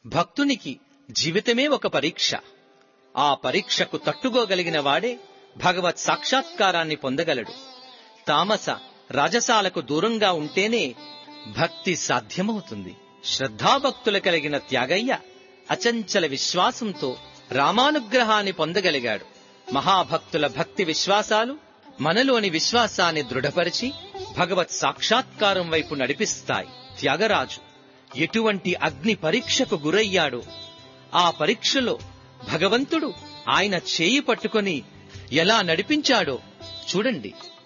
భక్తునికి జీవితమే ఒక పరీక్ష ఆ పరీక్షకు తట్టుకోగలిగిన వాడే భగవత్ సాక్షాత్కారాన్ని పొందగలడు తామస రాజసాలకు దూరంగా ఉంటేనే భక్తి సాధ్యమవుతుంది శ్రద్ధాభక్తుల కలిగిన త్యాగయ్య అచంచల విశ్వాసంతో రామానుగ్రహాన్ని పొందగలిగాడు మహాభక్తుల భక్తి విశ్వాసాలు మనలోని విశ్వాసాన్ని దృఢపరిచి భగవత్ సాక్షాత్కారం వైపు నడిపిస్తాయి త్యాగరాజు ఎటువంటి అగ్ని పరీక్షకు గురయ్యాడో ఆ పరీక్షలో భగవంతుడు ఆయన చేయి పట్టుకొని ఎలా నడిపించాడో చూడండి